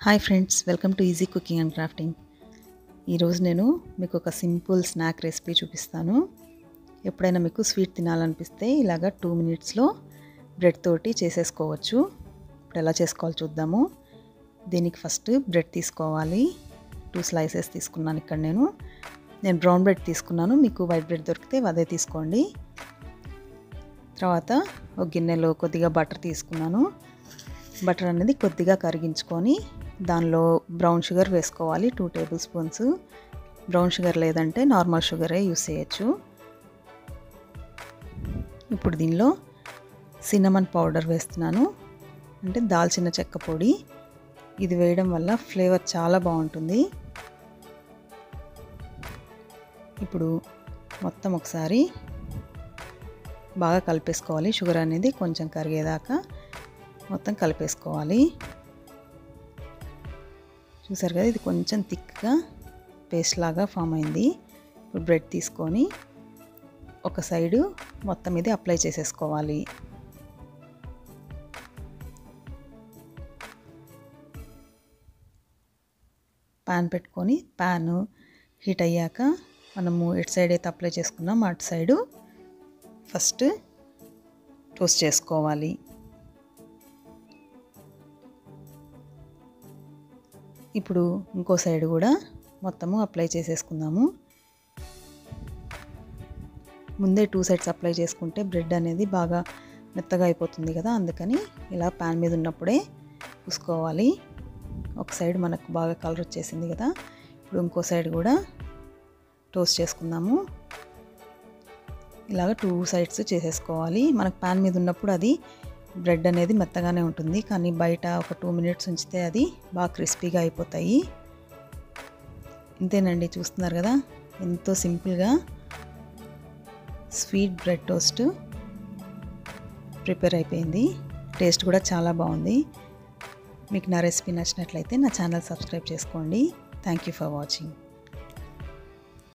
hi friends welcome to easy cooking and crafting ఈరోజు నేను మీకు ఒక సింపుల్ స్నాక్ రెసిపీ చూపిస్తాను ఎప్పుడైనా మీకు స్వీట్ తినాలనిపిస్తే ఇలాగ టూ మినిట్స్లో బ్రెడ్ తోటి చేసేసుకోవచ్చు ఇప్పుడు ఎలా చేసుకోవాలో చూద్దాము దీనికి ఫస్ట్ బ్రెడ్ తీసుకోవాలి టూ స్లైసెస్ తీసుకున్నాను ఇక్కడ నేను నేను బ్రౌన్ బ్రెడ్ తీసుకున్నాను మీకు వైట్ బ్రెడ్ దొరికితే అదే తీసుకోండి తర్వాత ఒక గిన్నెలో కొద్దిగా బటర్ తీసుకున్నాను బటర్ అనేది కొద్దిగా కరిగించుకొని దానిలో బ్రౌన్ షుగర్ వేసుకోవాలి two tablespoons brown sugar లేదంటే నార్మల్ షుగరే యూస్ చేయొచ్చు ఇప్పుడు దీనిలో సిన్నమన్ పౌడర్ వేస్తున్నాను అంటే దాల్చిన చెక్క పొడి ఇది వేయడం వల్ల ఫ్లేవర్ చాలా బాగుంటుంది ఇప్పుడు మొత్తం ఒకసారి బాగా కలిపేసుకోవాలి షుగర్ అనేది కొంచెం కరిగేదాకా మొత్తం కలిపేసుకోవాలి చూసారు కదా ఇది కొంచెం థిక్గా పేస్ట్ లాగా ఫామ్ అయింది ఇప్పుడు బ్రెడ్ తీసుకొని ఒక సైడు మొత్తం ఇది అప్లై చేసేసుకోవాలి ప్యాన్ పెట్టుకొని ప్యాన్ హీట్ అయ్యాక మనము ఎటు సైడ్ అయితే అప్లై చేసుకున్నాం అటు సైడు ఫస్ట్ టోస్ట్ చేసుకోవాలి ఇప్పుడు ఇంకో సైడ్ కూడా మొత్తము అప్లై చేసేసుకుందాము ముందే టూ సైడ్స్ అప్లై చేసుకుంటే బ్రెడ్ అనేది బాగా మెత్తగా అయిపోతుంది కదా అందుకని ఇలా ప్యాన్ మీద ఉన్నప్పుడే పూసుకోవాలి ఒక సైడ్ మనకు బాగా కలర్ వచ్చేసింది కదా ఇప్పుడు ఇంకో సైడ్ కూడా టోస్ట్ చేసుకుందాము ఇలాగ టూ సైడ్స్ చేసేసుకోవాలి మనకు ప్యాన్ మీద ఉన్నప్పుడు అది బ్రెడ్ అనేది మెత్తగానే ఉంటుంది కానీ బయట ఒక టూ మినిట్స్ ఉంచితే అది బాగా క్రిస్పీగా అయిపోతాయి ఇంతేనండి చూస్తున్నారు కదా ఎంతో సింపుల్గా స్వీట్ బ్రెడ్ టోస్ట్ ప్రిపేర్ అయిపోయింది టేస్ట్ కూడా చాలా బాగుంది మీకు నా రెసిపీ నచ్చినట్లయితే నా ఛానల్ సబ్స్క్రైబ్ చేసుకోండి థ్యాంక్ యూ ఫర్ వాచింగ్